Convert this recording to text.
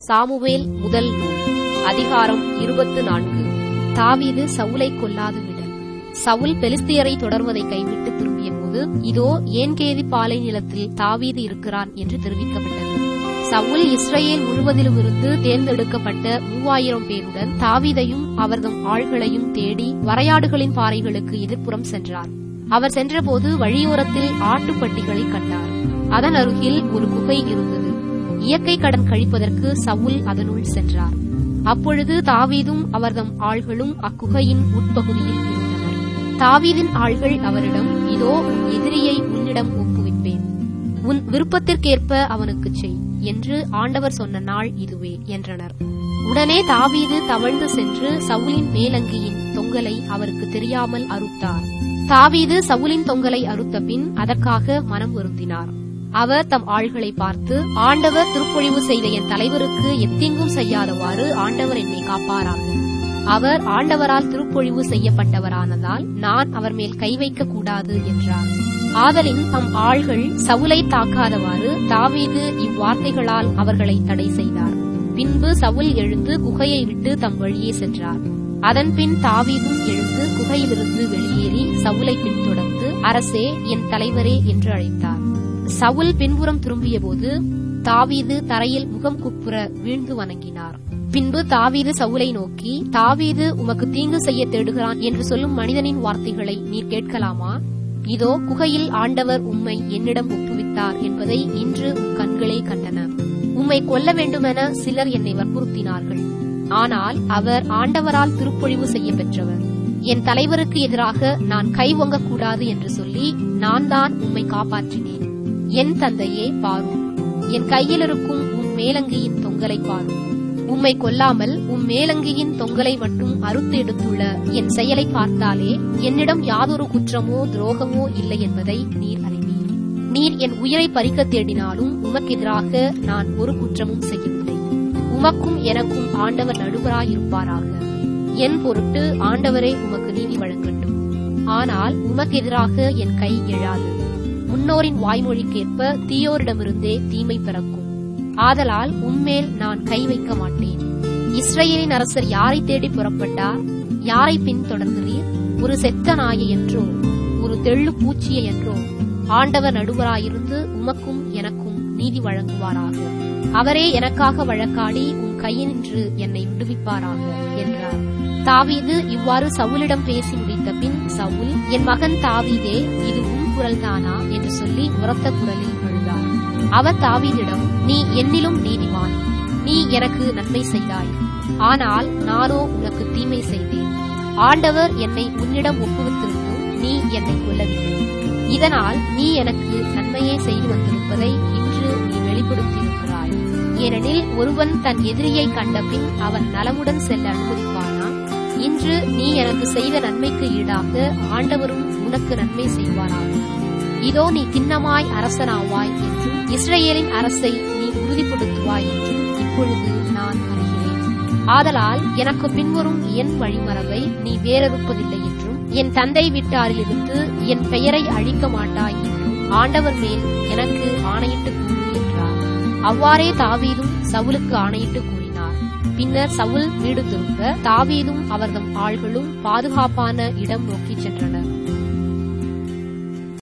Samuel முதல் நூல் அதிகாரம் இருபத்து நான்கு தாவீது சவுலை கொல்லாது விடல் சவுல் பெலிஸ்தியரை தொடர்வதை கைவிட்டு திரும்பிய போது இதோ ஏன்கேதி பாலை நிலத்தில் தாவீது இருக்கிறான் என்று தெரிவிக்கப்பட்டது சவுல் இஸ்ரேல் முழுவதிலுமிருந்து தேர்ந்தெடுக்கப்பட்ட மூவாயிரம் பேருடன் தாவீதையும் அவர்தம் ஆள்களையும் தேடி வரையாடுகளின் பாறைகளுக்கு எதிர்ப்புறம் சென்றார் அவர் சென்றபோது வழியோரத்தில் ஆட்டுப்பட்டிகளை கண்டார் அதன் அருகில் ஒரு குகை இருந்தது இயற்கை கடன் கழிப்பதற்கு சவுல் அதனுள் சென்றார் அப்பொழுது தாவீதும் அவர்தம் ஆள்களும் அக்குகையின் உட்பகுதியில் இருந்தனர் தாவீதின் ஆள்கள் அவரிடம் இதோ உன் எதிரியை உன்னிடம் ஒப்புவிப்பேன் உன் விருப்பத்திற்கேற்ப அவனுக்குச் செய் என்று ஆண்டவர் சொன்ன நாள் இதுவே என்றனர் உடனே தாவீது தவழ்ந்து சென்று சவுலின் மேலங்கியின் தொங்கலை அவருக்கு தெரியாமல் அறுத்தார் தாவீது சவுலின் தொங்கலை அறுத்த பின் அதற்காக மனம் வருந்தினார் அவர் தம் ஆள்களை பார்த்து ஆண்டவர் திருப்பொழிவு செய்த என் தலைவருக்கு எத்தீங்கும் செய்யாதவாறு ஆண்டவர் என்னை காப்பாராக அவர் ஆண்டவரால் திருப்பொழிவு செய்யப்பட்டவரானதால் நான் அவர் மேல் கை வைக்க கூடாது என்றார் ஆதலின் தம் ஆள்கள் சவுலை தாக்காதவாறு தாவீது இவ்வார்த்தைகளால் அவர்களை தடை செய்தார் பின்பு சவுல் எழுந்து குகையை விட்டு தம் வழியே சென்றார் அதன்பின் தாவீதும் எழுந்து குகையிலிருந்து வெளியேறி சவுலை பின்தொடர்ந்து அரசே என் தலைவரே என்று அழைத்தார் சவுல் பின்புறம் திரும்பியபோது தாவீது தரையில் முகம் குப்புற வீழ்ந்து வணங்கினார் பின்பு தாவீது சவுலை நோக்கி தாவீது உமக்கு தீங்கு செய்ய தேடுகிறான் என்று சொல்லும் மனிதனின் வார்த்தைகளை நீர் கேட்கலாமா இதோ குகையில் ஆண்டவர் உம்மை என்னிடம் ஒப்புவித்தார் என்பதை இன்று உம் கண்களே கண்டன உம்மை கொல்ல வேண்டுமென சிலர் என்னை வற்புறுத்தினார்கள் ஆனால் அவர் ஆண்டவரால் திருப்பொழிவு செய்ய பெற்றவர் என் தலைவருக்கு எதிராக நான் கை கூடாது என்று சொல்லி நான் தான் உம்மை காப்பாற்றினேன் என் தந்தையே பாரும் என் கையில் இருக்கும் உம் மேலங்கியின் தொங்கலை பாரும் உம்மை கொல்லாமல் உம் மேலங்கியின் தொங்கலை மட்டும் அறுத்து எடுத்துள்ள என் செயலை பார்த்தாலே என்னிடம் யாதொரு குற்றமோ துரோகமோ இல்லை என்பதை நீர் அறிவீர் நீர் என் உயிரை பறிக்க தேடினாலும் உமக்கெதிராக நான் ஒரு குற்றமும் செய்யவில்லை உமக்கும் எனக்கும் ஆண்டவர் நடுவராயிருப்பாராக என் பொருட்டு ஆண்டவரே உமக்கு நீதி வழங்கட்டும் ஆனால் உமக்கெதிராக என் கை எழாது முன்னோரின் வாய்மொழிக்கேற்ப தீயோரிடமிருந்தே தீமை பிறக்கும் ஆதலால் உன்மேல் நான் கை வைக்க மாட்டேன் இஸ்ரேலின் அரசர் யாரை தேடி புறப்பட்டார் யாரை பின்தொடர்கிறீர் ஒரு செத்த நாயை என்றோ ஒரு தெள்ளு பூச்சியை என்றோ ஆண்டவர் நடுவராயிருந்து உமக்கும் எனக்கும் நீதி வழங்குவாராக அவரே எனக்காக வழக்காடி உன் கையினின்று என்னை விடுவிப்பாராக என்றார் தாவீது இவ்வாறு சவுலிடம் பேசி முடித்த பின் சவுல் என் மகன் தாவீதே இது உன் குரல்தானா என்று சொல்லி உரத்த குரலில் அழுதார் அவர் தாவீதிடம் நீ என்னிலும் நீதிமான் நீ எனக்கு நன்மை செய்தாய் ஆனால் நானோ உனக்கு தீமை செய்தேன் ஆண்டவர் என்னை உன்னிடம் ஒப்புவித்திருந்தும் நீ என்னை கொல்லவில்லை இதனால் நீ எனக்கு நன்மையே செய்து வந்திருப்பதை இன்று நீ வெளிப்படுத்தியிருக்கிறாய் ஏனெனில் ஒருவன் தன் எதிரியை கண்டபின் அவன் நலமுடன் செல்ல அனுமதிப்பானா இன்று நீ எனக்கு செய்த நன்மைக்கு ஈடாக ஆண்டவரும் உனக்கு நன்மை செய்வாராக இதோ நீ கிண்ணமாய் அரசனாவாய் என்றும் இஸ்ரேலின் அரசை நீ உறுதிப்படுத்துவாய் என்றும் இப்பொழுது நான் அறிகிறேன் ஆதலால் எனக்கு பின்வரும் என் வழிமரபை நீ வேறறுப்பதில்லை என்றும் என் தந்தை வீட்டாரிலிருந்து என் பெயரை அழிக்க மாட்டாய் என்றும் ஆண்டவர் மேல் எனக்கு ஆணையிட்டு கூறு என்றார் அவ்வாறே தாவீதும் சவுலுக்கு ஆணையிட்டு கூறினார் பின்னர் சவுல் வீடு திரும்ப தாவீதும் அவர்தம் ஆள்களும் பாதுகாப்பான இடம் நோக்கிச் சென்றனர்